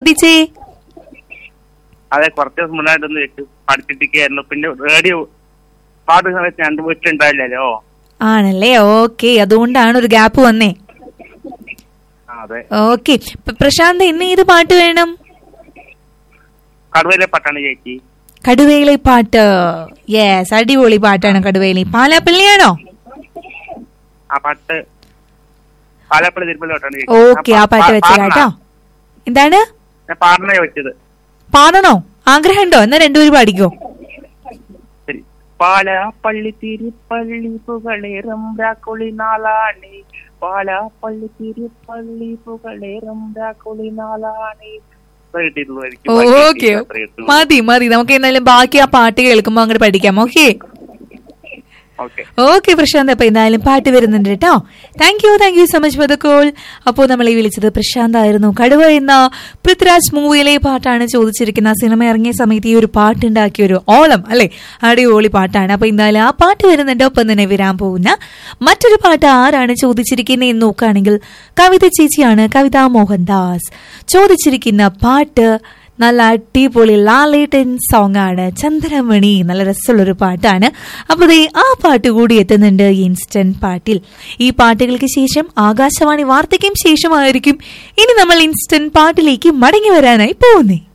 പഠിച്ചേ അതെ കുറച്ച് ദിവസം മുന്നായിട്ടൊന്ന് വെച്ച് പഠിച്ചിട്ടിരിക്കുകയായിരുന്നു പിന്നെ റേഡിയോ പാട്ട് സമയത്ത് രണ്ട് വീട്ടിലുണ്ടായില്ലല്ലോ ആണല്ലേ ഓക്കെ അതുകൊണ്ടാണ് ഒരു ഗ്യാപ്പ് വന്നേ ആ അതെ ഓക്കെ പ്രശാന്ത് ഇന്ന് ഏത് പാട്ട് വേണം കടുവയിലെ പാട്ടാണ് ചേച്ചി കടുവേലി പാട്ട് യെസ് അടിപൊളി പാട്ടാണ് കടുവേലി പാലാപ്പള്ളിയാണോ ആ പാട്ട് പാലപ്പള്ളി തിരുപ്പതി പാട്ടാണ് ഓക്കെ ആ പാട്ട് വെച്ച കേട്ടോ എന്താണ് ഞാൻ പാടണ ചോദിച്ചത് പാടണോ ആഗ്രഹമുണ്ടോ എന്നാ രണ്ടുപേരും പാടിക്കോ ശരി പാലാപ്പള്ളി തിരുപ്പള്ളി പുകളേറും രാക്കുളി നാളാണി പാലാപ്പള്ളി തിരുപ്പള്ളി പുകളേറും രാക്കുളി നാളാണി അത്രേ കിട്ടിയിട്ടുള്ളൂ എനിക്ക്. ബാക്കി ഓക്കെ അത്രേ കിട്ടുള്ളൂ. മതി മതി നമുക്ക് എന്തായാലും ബാക്കി ആ പാട്ട് കേൾക്കുമ്പോ അങ്ങോട്ട് പഠിക്കാം ഓക്കെ ഓക്കെ ഓക്കെ പ്രശാന്ത് അപ്പൊ എന്തായാലും പാട്ട് വരുന്നുണ്ട് കേട്ടോ thank you thank you so much for the call അപ്പോൾ നമ്മളെ വിളിച്ചത് പ്രശാന്ത് ആയിരുന്നു കടുവ എന്ന പൃഥ്വിരാജ് മൂവിയിലെ പാട്ടാണ് ചോദിച്ചിരിക്കുന്ന സിനിമ ഇറങ്ങിയ സമയത്ത് ഈ ഒരു പാട്ടുണ്ടാക്കിയ ഒരു ഓളം അല്ലെ അടിപൊളി പാട്ടാണ് അപ്പൊ എന്തായാലും ആ പാട്ട് വരുന്നുണ്ട് ഒപ്പം തന്നെ വരാൻ പോകുന്ന മറ്റൊരു പാട്ട് ആരാണ് ചോദിച്ചിരിക്കുന്നത് എന്ന് നോക്കുകയാണെങ്കിൽ കവിത ചേച്ചിയാണ് കവിത മോഹൻദാസ് ചോദിച്ചിരിക്കുന്ന പാട്ട് നല്ല അടിപൊളി ലാലേട്ടൻ സോങ് ആണ് ചന്ദ്രമണി നല്ല രസമുള്ളൊരു പാട്ടാണ് അപ്പൊ ദേ ആ പാട്ട് കൂടി എത്തുന്നുണ്ട് ഇൻസ്റ്റന്റ് പാട്ടിൽ ഈ പാട്ടുകൾക്ക് ശേഷം ആകാശവാണി വാർത്തയ്ക്കും ശേഷമായിരിക്കും ഇനി നമ്മൾ ഇൻസ്റ്റന്റ് പാട്ടിലേക്ക് മടങ്ങി വരാനായി പോകുന്നേ